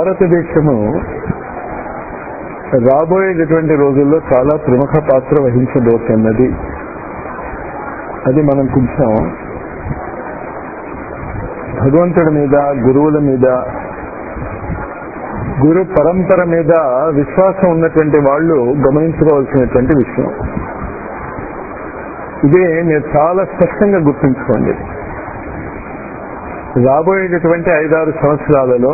భారతదేశము రాబోయేటటువంటి రోజుల్లో చాలా ప్రముఖ పాత్ర వహించబోతున్నది అది మనం కొంచెం భగవంతుడి మీద గురువుల మీద గురు పరంపర మీద విశ్వాసం ఉన్నటువంటి వాళ్ళు గమనించుకోవాల్సినటువంటి విషయం ఇదే మీరు చాలా స్పష్టంగా గుర్తుంచుకోండి రాబోయేటటువంటి ఐదారు సంవత్సరాలలో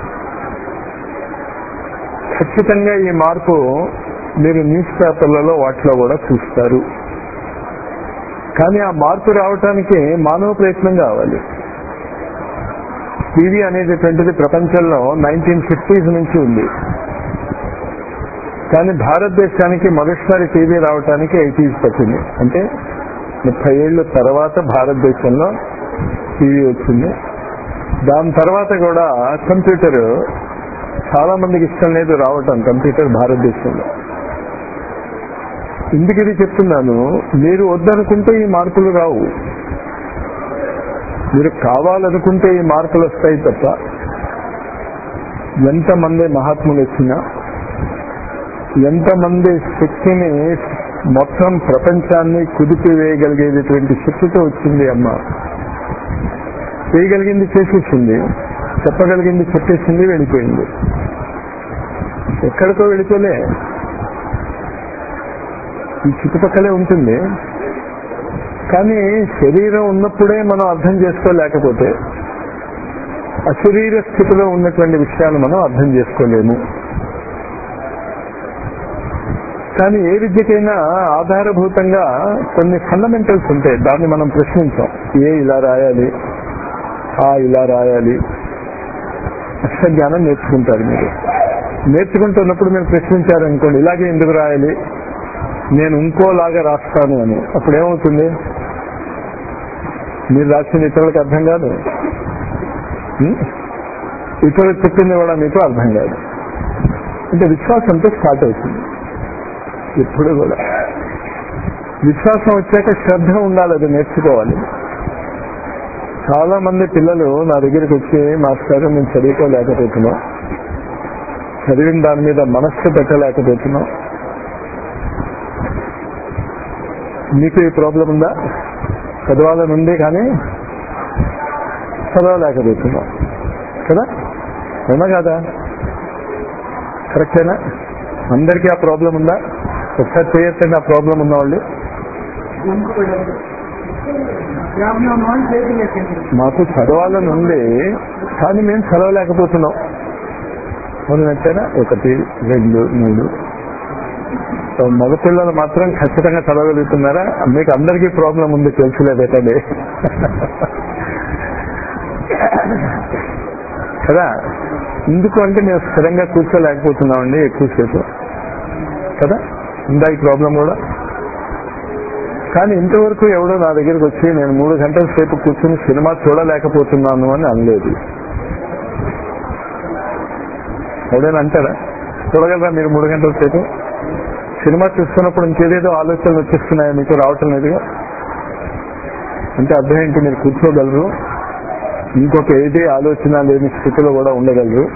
ఖచ్చితంగా ఈ మార్పు మీరు న్యూస్ పేపర్లలో వాటిలో కూడా చూస్తారు కానీ ఆ మార్పు రావటానికి మానవ ప్రయత్నం కావాలి టీవీ అనేటటువంటిది ప్రపంచంలో నైన్టీన్ ఫిఫ్టీస్ నుంచి ఉంది కానీ భారతదేశానికి మొదటిసారి టీవీ రావటానికి ఎయిటీస్ పట్టింది అంటే ముప్పై ఏళ్ళ తర్వాత భారతదేశంలో టీవీ వచ్చింది దాని తర్వాత కూడా కంప్యూటర్ చాలా మందికి ఇష్టం లేదు రావటం కంప్యూటర్ భారతదేశంలో ఇందుకు ఇది చెప్తున్నాను మీరు వద్దనుకుంటే ఈ మార్పులు రావు మీరు కావాలనుకుంటే ఈ మార్పులు వస్తాయి తప్ప ఎంతమంది మహాత్ములు వచ్చినా ఎంతమంది శక్తిని మొత్తం ప్రపంచాన్ని కుదిపి వేయగలిగేటటువంటి శక్తితో వచ్చింది అమ్మ చేయగలిగింది చేసేసింది చెప్పగలిగింది చెప్పేసింది వెళ్ళిపోయింది ఎక్కడికో వెళ్ళిపోలే ఈ చుట్టుపక్కలే ఉంటుంది కానీ శరీరం ఉన్నప్పుడే మనం అర్థం చేసుకోలేకపోతే అశరీర స్థితిలో ఉన్నటువంటి విషయాలు మనం అర్థం చేసుకోలేము కానీ ఏ విద్యకైనా ఆధారభూతంగా కొన్ని ఫండమెంటల్స్ ఉంటాయి దాన్ని మనం ప్రశ్నించాం ఏ ఇలా రాయాలి ఆ ఇలా రాయాలి అక్షర జ్ఞానం నేర్చుకుంటారు మీరు నేర్చుకుంటున్నప్పుడు మీరు ప్రశ్నించారనుకోండి ఇలాగే ఎందుకు రాయాలి నేను ఇంకోలాగా రాస్తాను అని అప్పుడు ఏమవుతుంది మీరు రాసిన ఇతరులకు అర్థం కాదు ఉం? ఇతరులకు చెప్పింది కూడా మీకు అర్థం కాదు అంటే విశ్వాసంతో స్టార్ట్ అవుతుంది ఎప్పుడు కూడా విశ్వాసం వచ్చాక శ్రద్ధ ఉండాలి అది నేర్చుకోవాలి చాలా మంది పిల్లలు నా దగ్గరికి వచ్చి మాస్టర్ మేము చదువుకోలేకపోతున్నాం చదివిన దాని మీద మనస్సు పెట్టలేకపోతున్నాం మీకు ఈ ప్రాబ్లం ఉందా చదవాలని ఉంది కానీ చదవలేకపోతున్నాం కదా అవునా కాదా కరెక్టేనా అందరికీ ఆ ప్రాబ్లం ఉందా ఒకసారి చేయొచ్చండి ఆ ప్రాబ్లం ఉన్న వాళ్ళు మాకు చదవాలని ఉంది కానీ మేము చదవలేకపోతున్నాం అవునంటేనా ఒకటి రెండు మూడు సో మగపిల్లలు మాత్రం ఖచ్చితంగా చదవగలుగుతున్నారా మీకు అందరికీ ప్రాబ్లం ఉంది తెలుసులేదండి కదా ఎందుకు అంటే మేము స్థిరంగా కూర్చోలేకపోతున్నామండి ఎక్కువసేపు కదా ఉందా ఈ ప్రాబ్లం కూడా కానీ ఇంతవరకు ఎవడో నా దగ్గరికి వచ్చి నేను మూడు గంటల సేపు కూర్చుని సినిమా చూడలేకపోతున్నాను అని అనలేదు ఎవడైనా అంటారా చూడగలరా మీరు మూడు గంటల సేపు సినిమా చూస్తున్నప్పుడు ఇంకేదేదో ఆలోచనలు వచ్చేస్తున్నాయా మీకు రావటం లేదుగా అంటే అర్థం ఏంటి మీరు కూర్చోగలరు ఇంకొక ఏదే ఆలోచన లేని స్థితిలో కూడా ఉండగలరు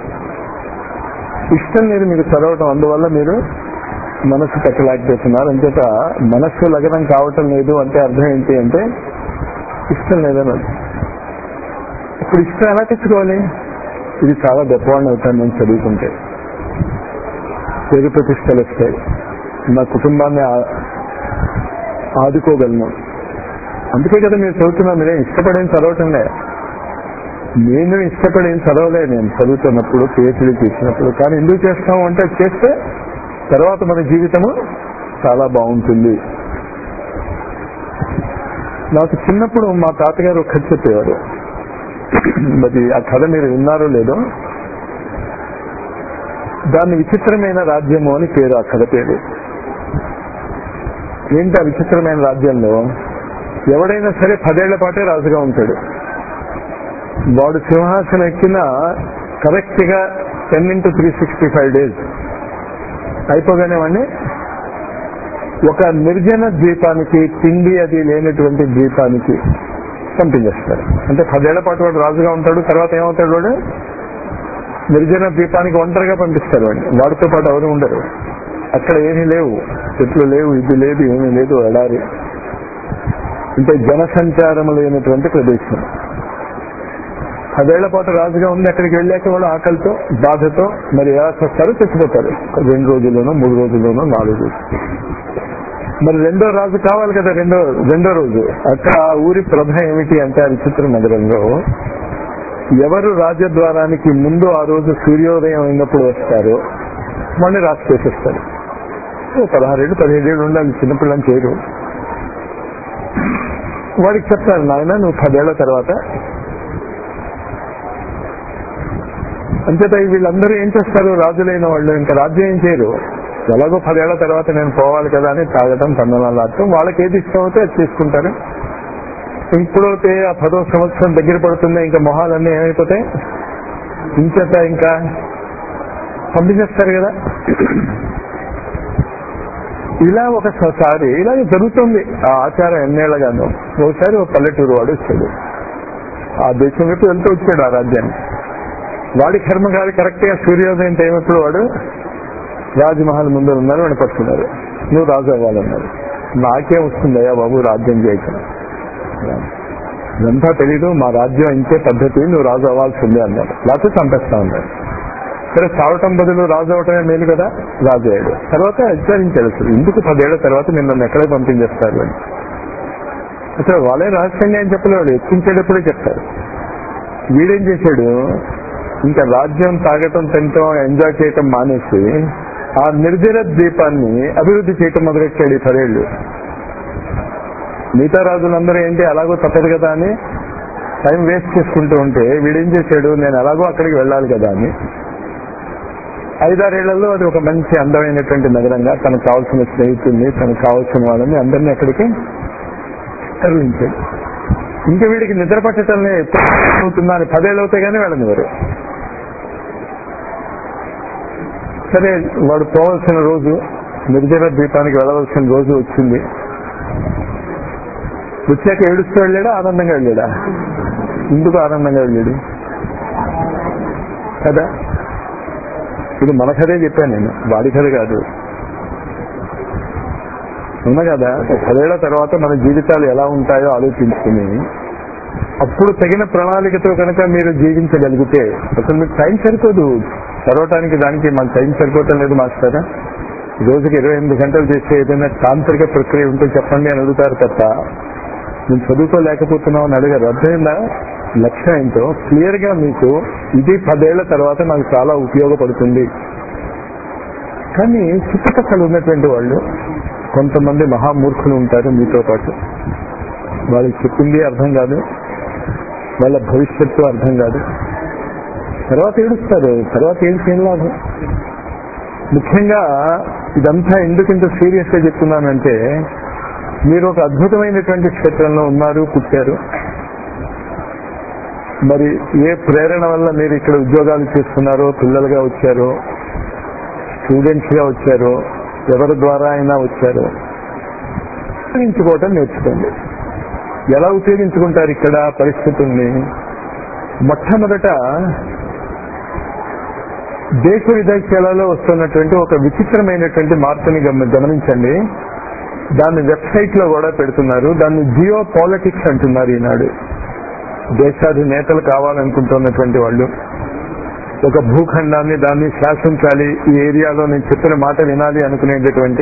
ఇష్టం లేదు మీకు చదవటం అందువల్ల మీరు మనస్సు పెట్టలేకపోతున్నారు అంచేత మనస్సు లగ్నం కావటం లేదు అంటే అర్థం ఏంటి అంటే ఇష్టం లేదని అర్థం. ఇప్పుడు ఇష్టం ఎలా తెచ్చుకోవాలి ఇది చాలా గొప్పవాడిని అవుతాను నేను చదువుకుంటే పేరు ప్రతిష్టలు వస్తాయి నా కుటుంబాన్ని ఆ- ఆదుకోగలను అందుకే కదా మీరు చదువుతున్నారు మీరేం ఇష్టపడేం చదవటంలే నేను ఇష్టపడేం చదవలే నేను చదువుతున్నప్పుడు పిహెచ్డీ చేసినప్పుడు కానీ ఎందుకు చేస్తాము అంటే అది చేస్తే తర్వాత మన జీవితము చాలా బాగుంటుంది నాకు చిన్నప్పుడు మా తాతగారు ఒక కథ చెప్పేవారు మరి ఆ కథ మీరు విన్నారో లేదో దాన్ని విచిత్రమైన రాజ్యము అని పేరు ఆ కథ పేరు ఏంటి ఆ విచిత్రమైన రాజ్యంలో ఎవడైనా సరే పదేళ్ల పాటే రాజుగా ఉంటాడు వాడు సింహాసనం ఎక్కిన కరెక్ట్ గా ten into three sixty five days అయిపోగానే వాడిని ఒక నిర్జన ద్వీపానికి తిండి అది లేనటువంటి ద్వీపానికి పంపించేస్తారు అంటే పదేళ్ల పాటు వాడు రాజుగా ఉంటాడు తర్వాత ఏమవుతాడు వాడు నిర్జన ద్వీపానికి ఒంటరిగా పంపిస్తారు వాడిని వాడితో పాటు ఎవరు ఉండరు అక్కడ ఏమీ లేవు చెట్లు లేవు ఇది లేదు ఏమీ లేదు ఎడారి అంటే జనసంచారం లేనటువంటి ప్రదేశం పదేళ్ల పాటు రాజుగా ఉంది అక్కడికి వెళ్ళాక వాళ్ళు ఆకలితో బాధతో మరి ఎలా చేస్తారో చచ్చిపోతారు రెండు రోజుల్లోనో మూడు రోజుల్లోనో నాలుగు రోజులు మరి రెండో రాజు కావాలి కదా రెండో రెండో రోజు అక్కడ ఆ ఊరి ప్రభ ఏమిటి అంటే ఆ విచిత్ర నగరంలో ఎవరు రాజద్వారానికి ముందు ఆ రోజు సూర్యోదయం అయినప్పుడు వస్తారో వాళ్ళని రాసి చేసేస్తారు ఓ పదహారేళ్ళు పదిహేడేళ్ళు ఉండాలి చిన్నపిల్లని చేయరు వాడికి చెప్తారు నాయన నువ్వు పదేళ్ల తర్వాత అంచేత వీళ్ళందరూ ఏం చేస్తారు రాజులైన వాళ్ళు ఇంకా రాజ్యం ఏం చేయరు ఎలాగో పదేళ్ల తర్వాత నేను పోవాలి కదా అని తాగటం తందనాలు ఆడటం వాళ్ళకి ఏది ఇష్టం అవుతే అది తీసుకుంటారు ఇప్పుడైతే ఆ పదో సంవత్సరం దగ్గర పడుతుంది ఇంకా మొహాలన్నీ ఏమైపోతాయి ఇంచేత ఇంకా పంపించేస్తారు కదా ఇలా ఒకసారి ఇలాగే జరుగుతుంది ఆ ఆచారం ఎన్నేళ్లగాను ఒకసారి ఒక పల్లెటూరు వాడు వచ్చాడు ఆ దేశం వైపు వెళ్తూ వచ్చాడు ఆ రాజ్యాన్ని వాడి కర్మ కాదు కరెక్ట్ గా సూర్యోదయం టైం ఎప్పుడు వాడు రాజమహల్ ముందు ఉన్నారు వాడిని పట్టుకున్నారు నువ్వు రాజు అవ్వాలన్నారు నాకేం వస్తుందయ్యా బాబు రాజ్యం చేయటం ఇదంతా తెలీదు మా రాజ్యం ఇంకే పద్ధతి నువ్వు రాజు అవ్వాల్సిందే అన్నారు లేకపోతే చంపేస్తా ఉన్నారు సరే చావటం బదులు రాజు అవటమే మేలు కదా రాజు అయ్యాడు తర్వాత విచారించాడు అసలు ఎందుకు పదేళ్ల తర్వాత నేను నన్ను ఎక్కడే పంపించేస్తారు అని అసలు వాళ్ళే రహస్యంగా ఏం చెప్పలేవాడు ఎక్కించేటప్పుడే చెప్తారు వీడేం చేశాడు ఇంకా రాజ్యం తాగటం తినటం ఎంజాయ్ చేయటం మానేసి ఆ నిర్జర ద్వీపాన్ని అభివృద్ధి చేయటం మొదలెట్టాడు ఈ పదేళ్లు మిగతా రాజులందరూ ఏంటి అలాగో తప్పదు కదా అని టైం వేస్ట్ చేసుకుంటూ ఉంటే వీడేం చేశాడు నేను ఎలాగో అక్కడికి వెళ్ళాలి కదా అని ఐదారేళ్లలో అది ఒక మంచి అందమైనటువంటి నగరంగా తనకు కావాల్సిన స్నేహితుల్ని తనకు కావాల్సిన వాళ్ళని అందరినీ అక్కడికి తరలించాడు ఇంకా వీడికి నిద్ర పట్టడం అవుతుందా అని పదేళ్ళు అవుతాయి కానీ వెళ్ళనివారు సరే వాడు పోవలసిన రోజు నిర్జన ద్వీపానికి వెళ్ళవలసిన రోజు వచ్చింది వచ్చాక ఏడుస్తూ వెళ్ళాడా ఆనందంగా వెళ్ళాడా ఎందుకు ఆనందంగా వెళ్ళాడు కదా ఇది మన కథే చెప్పాను నేను వాడి కథ కాదు ఉన్నా కదా పదేళ్ల తర్వాత మన జీవితాలు ఎలా ఉంటాయో ఆలోచించుకుని అప్పుడు తగిన ప్రణాళికతో కనుక మీరు జీవించగలిగితే అసలు మీకు టైం సరిపోదు చదవటానికి దానికి మన టైం సరిపోవటం లేదు మాస్టర్ రోజుకి ఇరవై ఎనిమిది గంటలు చేసే ఏదైనా తాంత్రిక ప్రక్రియ ఉంటే చెప్పండి అని అడుగుతారు తప్ప నేను చదువుకోలేకపోతున్నావు అని అడిగారు అర్థమైందా లక్ష్యం ఏంటో క్లియర్ గా మీకు ఇది పదేళ్ల తర్వాత నాకు చాలా ఉపయోగపడుతుంది కానీ చుట్టుపక్కల ఉన్నటువంటి వాళ్ళు కొంతమంది మహామూర్ఖులు ఉంటారు మీతో పాటు వాళ్ళకి చెప్పింది అర్థం కాదు వాళ్ళ భవిష్యత్తు అర్థం కాదు తర్వాత ఏడుస్తారు తర్వాత ఏం చేయడం లాభం ముఖ్యంగా ఇదంతా ఎందుకు ఇంత సీరియస్ గా చెప్తున్నానంటే మీరు ఒక అద్భుతమైనటువంటి క్షేత్రంలో ఉన్నారు పుట్టారు మరి ఏ ప్రేరణ వల్ల మీరు ఇక్కడ ఉద్యోగాలు చేస్తున్నారో పిల్లలుగా వచ్చారో స్టూడెంట్స్ గా వచ్చారో ఎవరి ద్వారా అయినా వచ్చారో ఉపయోగించుకోవటం నేర్చుకోండి ఎలా ఉపయోగించుకుంటారు ఇక్కడ పరిస్థితుల్ని మొట్టమొదట దేశ విదేశాలలో వస్తున్నటువంటి ఒక విచిత్రమైనటువంటి మార్పుని గమ- గమనించండి దాన్ని వెబ్సైట్ లో కూడా పెడుతున్నారు దాన్ని జియో పాలిటిక్స్ అంటున్నారు ఈనాడు దేశాధినేతలు కావాలనుకుంటున్నటువంటి వాళ్ళు ఒక భూఖండాన్ని దాన్ని శాసించాలి ఈ ఏరియాలో నేను చెప్పిన మాట వినాలి అనుకునేటటువంటి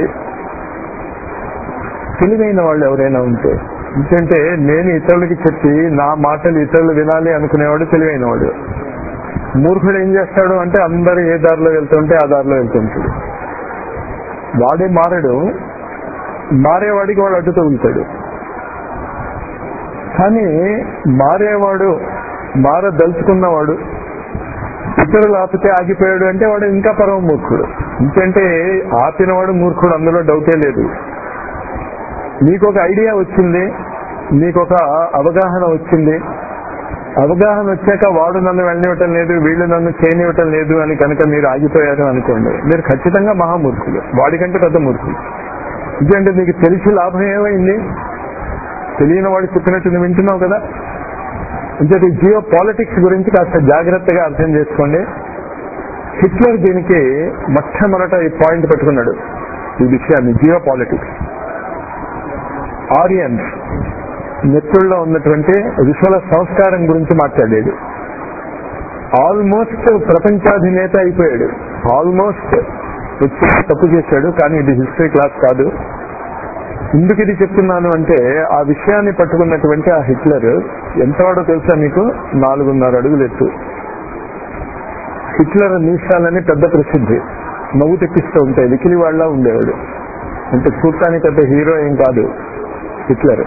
తెలివైన వాళ్ళు ఎవరైనా ఉంటే ఎందుకంటే నేను ఇతరులకి చెప్పి నా మాటలు ఇతరులు వినాలి అనుకునేవాడు తెలివైన వాడు మూర్ఖుడు ఏం చేస్తాడు అంటే అందరూ ఏ దారిలో వెళ్తుంటే ఆ దారిలో వెళ్తుంటాడు వాడే మారడు మారేవాడికి వాడు అడ్డు తగులుతాడు కానీ మారేవాడు మారదలుచుకున్నవాడు ఇతరులు ఆపితే ఆగిపోయాడు అంటే వాడు ఇంకా పరమ మూర్ఖుడు ఎందుకంటే ఆపినవాడు మూర్ఖుడు అందులో డౌటే లేదు మీకు ఒక ఐడియా వచ్చింది మీకు ఒక అవగాహన వచ్చింది అవగాహన వచ్చాక వాడు నన్ను వెళ్ళనివ్వటం లేదు వీళ్ళు నన్ను చేయనివ్వటం లేదు అని కనుక మీరు ఆగిపోయారు అనుకోండి మీరు ఖచ్చితంగా మహామూర్ఖులు వాడికంటే పెద్ద మూర్ఖులు ఎందుకంటే మీకు తెలిసి లాభం ఏమైంది తెలియని వాడు చెప్పినట్టు నువ్వు వింటున్నావు కదా అంటే జియో పాలిటిక్స్ గురించి కాస్త జాగ్రత్తగా అర్థం చేసుకోండి హిట్లర్ దీనికి మొట్టమొదట ఈ పాయింట్ పెట్టుకున్నాడు ఈ విషయాన్ని జియో పాలిటిక్స్ ఆరియన్స్ నెత్తుల్లో ఉన్నటువంటి ఋషుల సంస్కారం గురించి మాట్లాడాడు ఆల్మోస్ట్ ప్రపంచాధినేత అయిపోయాడు ఆల్మోస్ట్ వచ్చి తప్పు చేశాడు కానీ ఇది హిస్టరీ క్లాస్ కాదు ఎందుకు ఇది చెప్తున్నాను అంటే ఆ విషయాన్ని పట్టుకున్నటువంటి ఆ హిట్లర్ ఎంతవాడో తెలుసా మీకు నాలుగున్నర అడుగులు ఎత్తు హిట్లర్ మీసాలని పెద్ద ప్రసిద్ధి నవ్వు తెప్పిస్తూ ఉంటాయి వికిలి వాళ్ళ ఉండేవాడు అంటే చూడటానికి పెద్ద హీరో ఏం కాదు హిట్లర్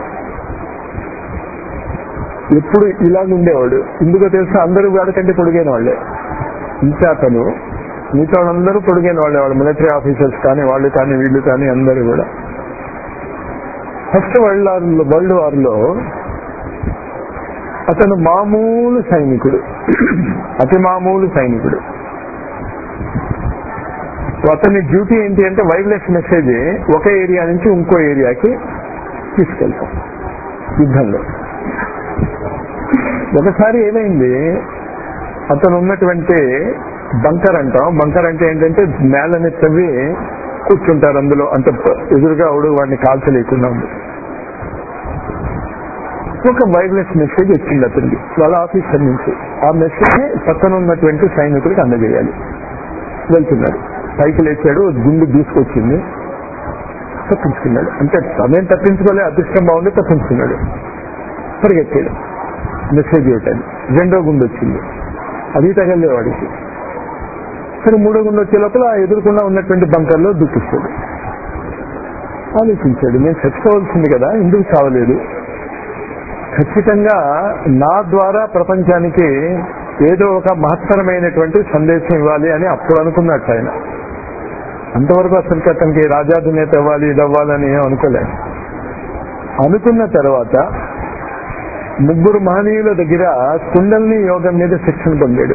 ఎప్పుడు ఇలాగ ఉండేవాడు ఎందుకో తెలుసా అందరూ వాడికంటే పొడిగైన వాళ్ళే ఇంకా అతను మిగతా వాళ్ళందరూ పొడిగైన వాళ్ళే వాళ్ళు మిలిటరీ ఆఫీసర్స్ కానీ వాళ్ళు కానీ వీళ్ళు కానీ అందరూ కూడా first world war world war లో అతను మామూలు సైనికుడు అతి మామూలు సైనికుడు అతని డ్యూటీ ఏంటి అంటే వైర్లెస్ మెసేజ్ ఒక ఏరియా నుంచి ఇంకో ఏరియాకి తీసుకెళ్తాం యుద్ధంలో ఒకసారి ఏమైంది అతను ఉన్నటువంటి బంకర్ అంటాం బంకర్ అంటే ఏంటంటే నేలని తవ్వి కూర్చుంటారు అందులో అంత ఎదురుగా అవడు వాడిని కాల్చలేకుండా ఉంది ఒక వైర్లెస్ మెసేజ్ వచ్చింది అతనికి వాళ్ళ ఆఫీసర్ నుంచి ఆ మెసేజ్ పక్కన ఉన్నటువంటి సైనికుడికి అందజేయాలి వెళ్తున్నాడు పైకి లేచాడు గుండు దూసుకొచ్చింది తప్పించుకున్నాడు అంటే సమయం తప్పించుకోలే అదృష్టం బాగుంది తప్పించుకున్నాడు పరిగెత్తాడు మెసేజ్ ఇవ్వటాన్ని రెండో గుండు వచ్చింది అది తగలే వాడికి సరే మూడో గుండు వచ్చే లోపల ఆ ఎదురుకుండా ఉన్నటువంటి బంకర్లో దుఃఖిస్తాడు ఆలోచించాడు నేను చచ్చిపోవాల్సింది కదా ఎందుకు చావలేదు ఖచ్చితంగా నా ద్వారా ప్రపంచానికి ఏదో ఒక మహత్తరమైనటువంటి సందేశం ఇవ్వాలి అని అప్పుడు అనుకున్నట్టు ఆయన అంతవరకు అసలు అతనికి రాజాధినేత ఇవ్వాలి ఇది అవ్వాలని ఏం అనుకోలేదు అనుకున్న తర్వాత ముగ్గురు మహనీయుల దగ్గర కుండల్ని యోగం మీద శిక్షణ పొందాడు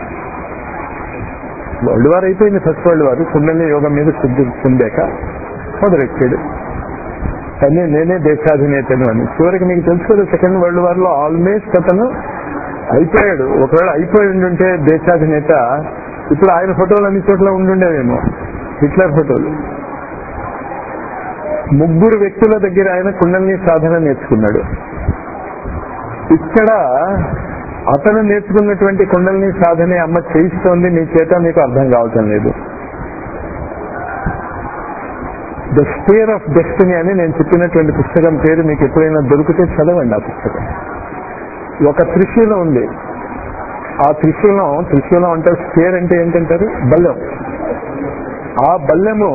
వరల్డ్ వార్ అయిపోయింది ఫస్ట్ వరల్డ్ వార్ కుండల్ని యోగం మీద సిద్ధి పొందాక మొదలెట్టాడు కానీ నేనే దేశాధినేతను అని చివరికి మీకు తెలుసు కదా సెకండ్ వరల్డ్ వార్ లో ఆల్మోస్ట్ అతను అయిపోయాడు ఒకవేళ అయిపోయి ఉండుంటే దేశాధినేత ఇప్పుడు ఆయన ఫోటోలు అన్ని చోట్ల ఉండుండేవేమో హిట్లర్ ఫోటోలు ముగ్గురు వ్యక్తుల దగ్గర ఆయన కుండల్ని సాధన నేర్చుకున్నాడు ఇక్కడ అతను నేర్చుకున్నటువంటి కుండల్ని సాధనే అమ్మ చేయిస్తోంది మీ చేత మీకు అర్థం కావటం లేదు ద స్పేర్ ఆఫ్ డెస్టినీ అని నేను చెప్పినటువంటి పుస్తకం పేరు మీకు ఎప్పుడైనా దొరికితే చదవండి ఆ పుస్తకం ఒక త్రిశూలం ఉంది ఆ త్రిశూలం త్రిశూలం అంటే స్పేర్ అంటే ఏంటంటారు బల్లెం ఆ బల్లెము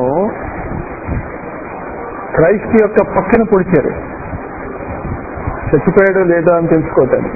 క్రైస్ట్ యొక్క పక్కన పొడిచారు చచ్చిపోయాడో లేదో అని తెలుసుకోవటానికి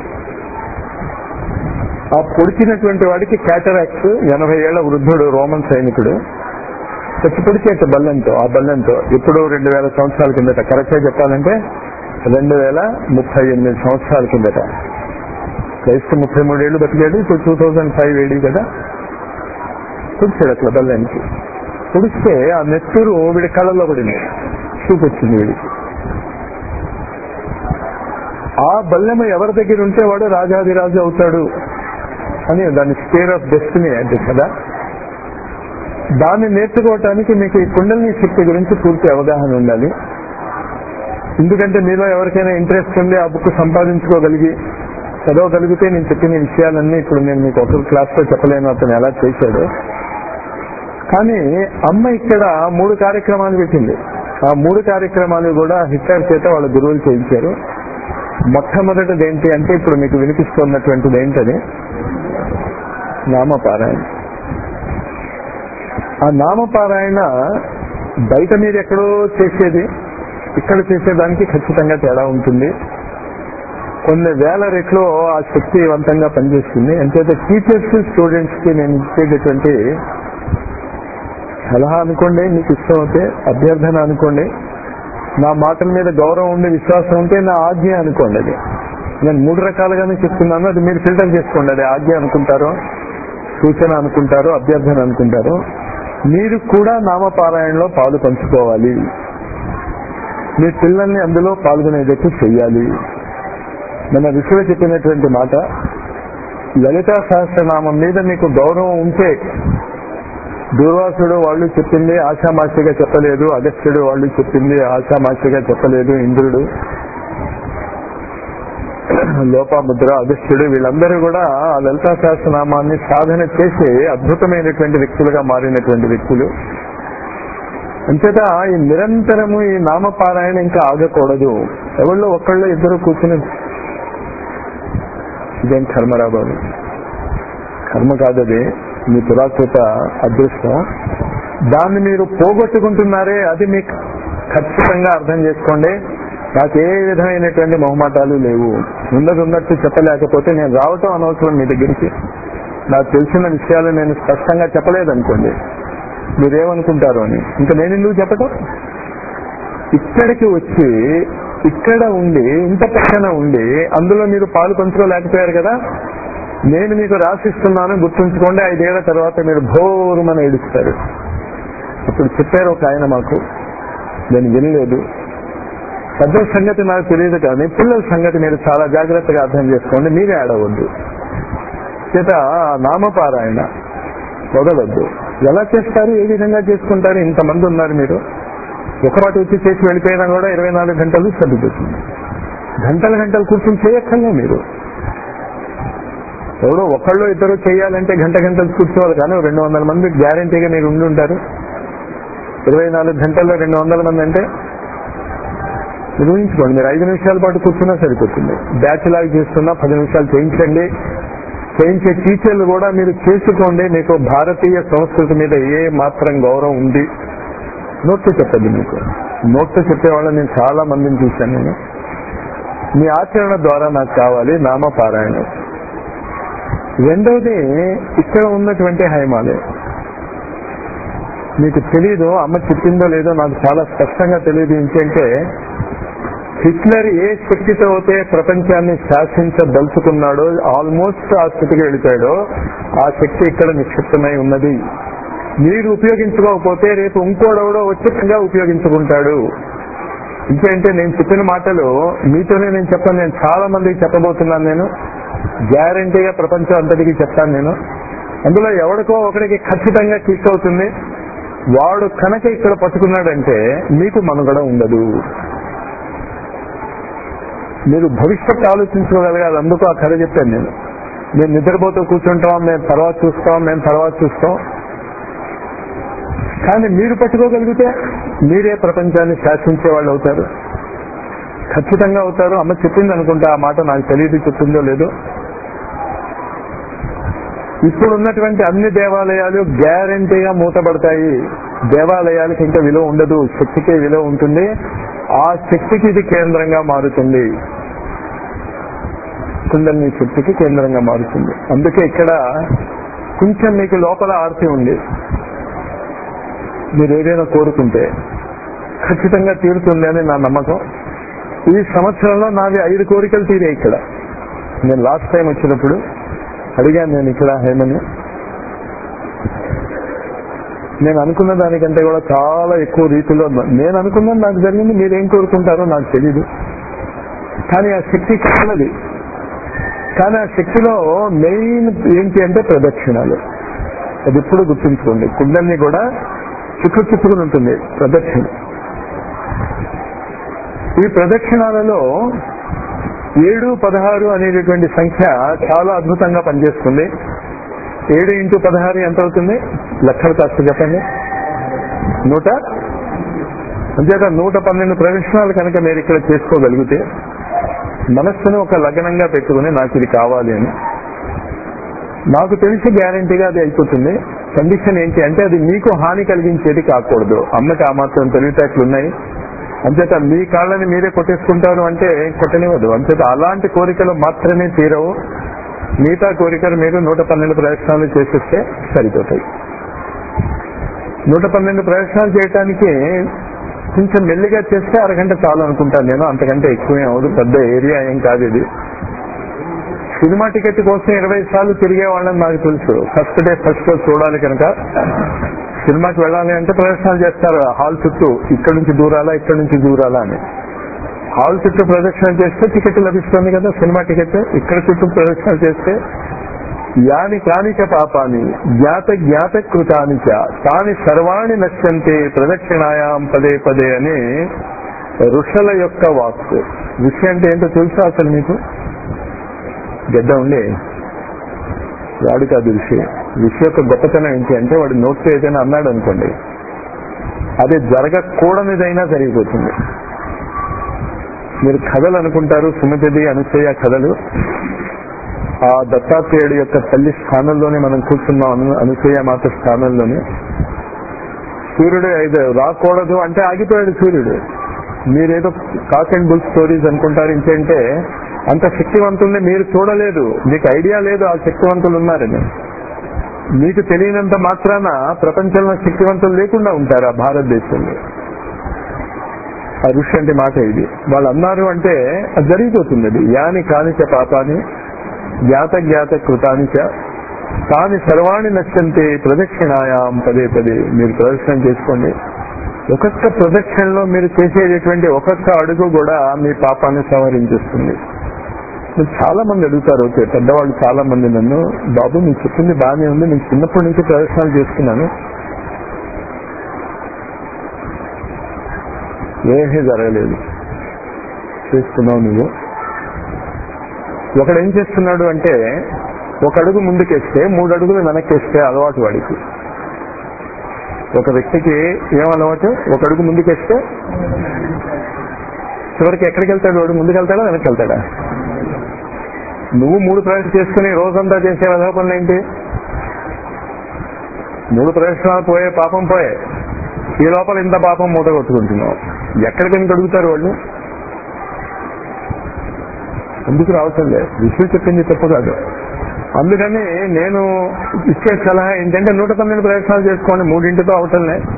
ఆ పొడిచినటువంటి వాడికి క్యాటరాక్స్ ఎనభై ఏళ్ల వృద్ధుడు రోమన్ సైనికుడు చచ్చి పొడిచేట బల్లంతో ఆ బల్లంతో ఇప్పుడు రెండు వేల సంవత్సరాల కిందట కరెక్ట్గా చెప్పాలంటే రెండు వేల ముప్పై ఎనిమిది సంవత్సరాల కిందట క్రైస్తు ముప్పై మూడేళ్లు బతికాడు ఇప్పుడు టూ థౌజండ్ ఫైవ్ ఏడి కదా పొడిచాడు అట్లా బల్లానికి పొడిస్తే ఆ నెత్తూరు వీడి కళ్ళలో పడింది చూపు వచ్చింది వీడికి ఆ బల్లెమ ఎవరి దగ్గర ఉంటే వాడు రాజాదిరాజు అవుతాడు అని దాని స్పేర్ ఆఫ్ డెస్టినీ అంటే కదా దాన్ని నేర్చుకోవటానికి మీకు ఈ కుండలిని శక్తి గురించి పూర్తి అవగాహన ఉండాలి ఎందుకంటే మీలో ఎవరికైనా ఇంట్రెస్ట్ ఉంది ఆ బుక్ సంపాదించుకోగలిగి చదవగలిగితే నేను చెప్పిన విషయాలన్నీ ఇప్పుడు నేను మీకు ఒక క్లాస్ లో చెప్పలేను అతను ఎలా చేశాడు కానీ అమ్మ ఇక్కడ మూడు కార్యక్రమాలు పెట్టింది ఆ మూడు కార్యక్రమాలు కూడా హిట్లర్ చేత వాళ్ళ గురువులు చేయించారు మొట్టమొదటిది ఏంటి అంటే ఇప్పుడు మీకు వినిపిస్తున్నటువంటిది ఏంటది నామపారాయణ ఆ నామపారాయణ బయట మీరు ఎక్కడో చేసేది ఇక్కడ చేసేదానికి ఖచ్చితంగా తేడా ఉంటుంది కొన్ని వేల రెట్లు ఆ శక్తివంతంగా పనిచేస్తుంది అంతేత టీచర్స్ స్టూడెంట్స్ కి నేను ఇచ్చేటటువంటి సలహా అనుకోండి మీకు ఇష్టం అయితే అభ్యర్థన అనుకోండి నా మాటల మీద గౌరవం ఉండి విశ్వాసం ఉంటే నా ఆజ్ఞ అనుకోండి అది నేను మూడు రకాలుగానే చెప్తున్నాను అది మీరు ఫిల్టర్ చేసుకోండి అది ఆజ్ఞ అనుకుంటారో సూచన అనుకుంటారో అభ్యర్థన అనుకుంటారో మీరు కూడా నామపారాయణలో పాలు పంచుకోవాలి మీ పిల్లల్ని అందులో పాల్గొనేటట్టు చెయ్యాలి మన ఋషులు చెప్పినటువంటి మాట లలితా సహస్రనామం మీద మీకు గౌరవం ఉంటే దూర్వాసుడు వాళ్ళు చెప్పింది ఆశామాషిగా చెప్పలేదు అగస్త్యుడు వాళ్ళు చెప్పింది ఆశామాషిగా చెప్పలేదు ఇంద్రుడు లోపాముద్ర అగస్త్యుడు వీళ్ళందరూ కూడా ఆ లలితా సహస్రనామాన్ని సాధన చేసి అద్భుతమైనటువంటి వ్యక్తులుగా మారినటువంటి వ్యక్తులు అంచేత ఈ నిరంతరము ఈ నామపారాయణ ఇంకా ఆగకూడదు ఎవరిలో ఒకళ్ళు ఇద్దరు కూర్చుని ఇదేం కర్మరా బాబు కర్మ కాదది మీ పురాకృత అదృష్టం దాన్ని మీరు పోగొట్టుకుంటున్నారే అది మీకు ఖచ్చితంగా అర్థం చేసుకోండి నాకు ఏ విధమైనటువంటి మొహమాటాలు లేవు ఉన్నది ఉన్నట్టు చెప్పలేకపోతే నేను రావటం అనవసరం మీ దగ్గరికి నాకు తెలిసిన విషయాలు నేను స్పష్టంగా చెప్పలేదనుకోండి మీరేమనుకుంటారు అని ఇంకా నేను ఎందుకు చెప్పటం ఇక్కడికి వచ్చి ఇక్కడ ఉండి ఇంత పక్కన ఉండి అందులో మీరు పాలు పంచుకోలేకపోయారు కదా నేను మీకు రాసిస్తున్నాను గుర్తుంచుకోండి ఐదేళ్ల తర్వాత మీరు భోరుమని ఏడుస్తారు అప్పుడు చెప్పారు ఒక ఆయన మాకు నేను వినలేదు పెద్దల సంగతి నాకు తెలియదు కానీ పిల్లల సంగతి మీరు చాలా జాగ్రత్తగా అర్థం చేసుకోండి మీరే ఆడవద్దు చేత నామపారాయణ వదలొద్దు ఎలా చేస్తారు ఏ విధంగా చేసుకుంటారు ఇంతమంది ఉన్నారు మీరు ఒక పాటు వచ్చి చేసి వెళ్ళిపోయినా కూడా ఇరవై నాలుగు గంటలు సర్దుపోతుంది గంటల గంటలు కూర్చొని చేయక్కర్లే మీరు ఎవరో ఒకళ్ళు ఇద్దరు చేయాలంటే గంట గంటలు కూర్చోవాలి కానీ రెండు వందల మంది గ్యారంటీగా మీరు ఉండి ఉంటారు ఇరవై నాలుగు గంటల్లో రెండు వందల మంది అంటే మీరు ఊహించుకోండి మీరు ఐదు నిమిషాల పాటు కూర్చున్నా సరిపోతుంది బ్యాచ్ లాగా చేస్తున్నా పది నిమిషాలు చేయించండి చేయించే టీచర్లు కూడా మీరు చేసుకోండి మీకు భారతీయ సంస్కృతి మీద ఏ మాత్రం గౌరవం ఉంది నోట్తో చెప్పండి మీకు నోట్తో చెప్పే వాళ్ళని నేను చాలా మందిని చూశాను నేను మీ ఆచరణ ద్వారా నాకు కావాలి నామపారాయణం రెండవది ఇక్కడ ఉన్నటువంటి హైమాలయం మీకు తెలీదు అమ్మ చెప్పిందో లేదో నాకు చాలా స్పష్టంగా తెలియదు ఏంటంటే హిట్లర్ ఏ శక్తితో అయితే ప్రపంచాన్ని శాసించదలుచుకున్నాడో ఆల్మోస్ట్ ఆ స్థితికి వెళ్ళిపోయాడో ఆ శక్తి ఇక్కడ నిక్షిప్తమై ఉన్నది మీరు ఉపయోగించుకోకపోతే రేపు ఇంకోడెవడో వచ్చి ఉపయోగించుకుంటాడు ఇంకేంటే నేను చెప్పిన మాటలు మీతోనే నేను చెప్పను నేను చాలా మందికి చెప్పబోతున్నాను నేను గ్యారంటీగా ప్రపంచం అంతటికి చెప్తాను నేను అందులో ఎవడికో ఒకడికి ఖచ్చితంగా క్లిక్ అవుతుంది వాడు కనుక ఇక్కడ పట్టుకున్నాడంటే మీకు మనుగడ ఉండదు మీరు భవిష్యత్తు ఆలోచించుకోగలగాలి అందుకు ఆ కథ చెప్పాను నేను మేము నిద్రపోతూ కూర్చుంటాం మేము తర్వాత చూస్తాం మేము తర్వాత చూస్తాం కానీ మీరు పట్టుకోగలిగితే మీరే ప్రపంచాన్ని శాసించే వాళ్ళు అవుతారు ఖచ్చితంగా అవుతారు అమ్మ చెప్పింది అనుకుంటా ఆ మాట నాకు తెలియదు చెప్పిందో లేదో ఇప్పుడు ఉన్నటువంటి అన్ని దేవాలయాలు గ్యారంటీగా మూతపడతాయి దేవాలయాలకు ఇంకా విలువ ఉండదు శక్తికే విలువ ఉంటుంది ఆ శక్తికి ఇది కేంద్రంగా మారుతుంది కుండలిని శక్తికి కేంద్రంగా మారుతుంది అందుకే ఇక్కడ కొంచెం మీకు లోపల ఆర్తి ఉంది మీరు ఏదైనా కోరుకుంటే ఖచ్చితంగా తీరుతుంది అని నా నమ్మకం ఈ సంవత్సరంలో నాది ఐదు కోరికలు తీరాయి ఇక్కడ నేను లాస్ట్ టైం వచ్చినప్పుడు అడిగాను నేను ఇక్కడ హేమని నేను అనుకున్న దానికంటే కూడా చాలా ఎక్కువ రీతిలో నేను అనుకున్నది నాకు జరిగింది మీరేం కోరుకుంటారో నాకు తెలీదు కానీ ఆ శక్తి కాలది కానీ ఆ శక్తిలో మెయిన్ ఏంటి అంటే ప్రదక్షిణాలు అది ఎప్పుడు గుర్తుంచుకోండి కుండల్ని కూడా చుట్టు చుట్టుకుని ఉంటుంది ప్రదక్షిణ ఈ ప్రదక్షిణాలలో ఏడు పదహారు అనేటటువంటి సంఖ్య చాలా అద్భుతంగా పనిచేస్తుంది ఏడు ఇంటూ పదహారు ఎంత అవుతుంది లక్షలు కాస్త చెప్పండి నూట అంతేత నూట పన్నెండు ప్రదక్షిణాలు కనుక మీరు ఇక్కడ చేసుకోగలిగితే మనస్సును ఒక లగ్నంగా పెట్టుకుని నాకు ఇది కావాలి అని నాకు తెలిసి గ్యారంటీగా అది అయిపోతుంది కండిషన్ ఏంటి అంటే అది మీకు హాని కలిగించేది కాకూడదు అమ్మకి ఆ మాత్రం తెలివితేటలు ఉన్నాయి అంచేత మీ కాళ్ళని మీరే కొట్టేసుకుంటారు అంటే కొట్టనివ్వదు అంచేత అలాంటి కోరికలు మాత్రమే తీరవు మిగతా కోరికలు మీరు నూట పన్నెండు ప్రయత్నాలు చేసేస్తే సరిపోతాయి నూట పన్నెండు ప్రయత్నాలు చేయడానికి కొంచెం మెల్లిగా చేస్తే అరగంట చాలు అనుకుంటాను నేను అంతకంటే ఎక్కువే అవదు పెద్ద ఏరియా ఏం కాదు ఇది సినిమా టికెట్ కోసం ఇరవై సార్లు తిరిగే వాళ్ళని నాకు తెలుసు ఫస్ట్ డే ఫస్ట్ షో చూడాలి కనుక సినిమాకి వెళ్ళాలి అంటే ప్రదర్శనలు చేస్తారు హాల్ చుట్టూ ఇక్కడ నుంచి దూరాలా ఇక్కడ నుంచి దూరాలా అని హాల్ చుట్టూ ప్రదక్షిణ చేస్తే టికెట్ లభిస్తుంది కదా సినిమా టికెట్ ఇక్కడ చుట్టూ ప్రదక్షిణ చేస్తే యాని కానిక పాపాని జ్ఞాత జ్ఞాత కృతాని చ తాని సర్వాణి నశ్యంతే ప్రదక్షిణాయాం పదే పదే అనే ఋషుల యొక్క వాక్కు ఋషి అంటే ఏంటో తెలుసా అసలు మీకు గడ్డ ఉండే వాడు కాదు ఋషి ఋషి యొక్క గొప్పతనం ఏంటి అంటే వాడు నోట్తో ఏదైనా అన్నాడు అనుకోండి అది జరగకూడనిదైనా జరిగిపోతుంది మీరు కథలు అనుకుంటారు సుమతిది అనసూయ కథలు ఆ దత్తాత్రేయుడు యొక్క తల్లి స్థానంలోనే మనం కూర్చున్నాం అను- అనసూయ మాత స్థానంలోనే సూర్యుడు ఐదు రాకూడదు అంటే ఆగిపోయాడు సూర్యుడు మీరేదో కాక్ అండ్ బుల్ స్టోరీస్ అనుకుంటారు ఇంకేంటే అంత శక్తివంతుల్ని మీరు చూడలేదు మీకు ఐడియా లేదు ఆ శక్తివంతులు ఉన్నారని మీకు తెలియనంత మాత్రాన ప్రపంచంలో శక్తివంతులు లేకుండా ఉంటారు ఆ భారతదేశంలో ఆ ఋషి అంటే మాట ఇది వాళ్ళు అన్నారు అంటే అది జరిగిపోతుంది అది యాని కానిచ పాపాని జ్ఞాత జ్ఞాత కృతానిచ తాని సర్వాణి నచ్చంతే ప్రదక్షిణాయాం పదే పదే మీరు ప్రదక్షిణ చేసుకోండి ఒక్కొక్క ప్రదక్షిణలో మీరు చేసేటటువంటి ఒక్కొక్క అడుగు కూడా మీ పాపాన్ని సంహరించేస్తుంది మీరు చాలా మంది అడుగుతారు ఓకే పెద్దవాళ్ళు చాలా మంది నన్ను బాబు మీకు చెప్పింది బాగానే ఉంది నేను చిన్నప్పటి నుంచి ప్రదర్శనలు చేస్తున్నాను ఏమీ జరగలేదు చేస్తున్నావు నువ్వు ఒకడు ఏం చేస్తున్నాడు అంటే ఒక అడుగు ముందుకేస్తే మూడు అడుగులు వెనక్కేస్తే అలవాటు వాడికి ఒక వ్యక్తికి ఏం అలవాటు ఒక అడుగు ముందుకేస్తే చివరికి ఎక్కడికి వెళ్తాడు వాడు ముందుకు వెళ్తాడా వెనక్కి వెళ్తాడా నువ్వు మూడు ప్రదర్శన చేసుకుని రోజంతా చేసే విధవ పనులు ఏంటి మూడు ప్రదర్శనలు పోయే పాపం పోయే ఈ లోపల ఇంత పాపం మూట కొట్టుకుంటున్నావు ఎక్కడికి ఎందుకు అడుగుతారు వాళ్ళు ఎందుకు రావటం లేదు విషయం చెప్పింది తప్పు కాదు అందుకని నేను ఇచ్చే సలహా ఏంటంటే నూట పన్నెండు ప్రయత్నాలు చేసుకోండి మూడింటితో అవటంలే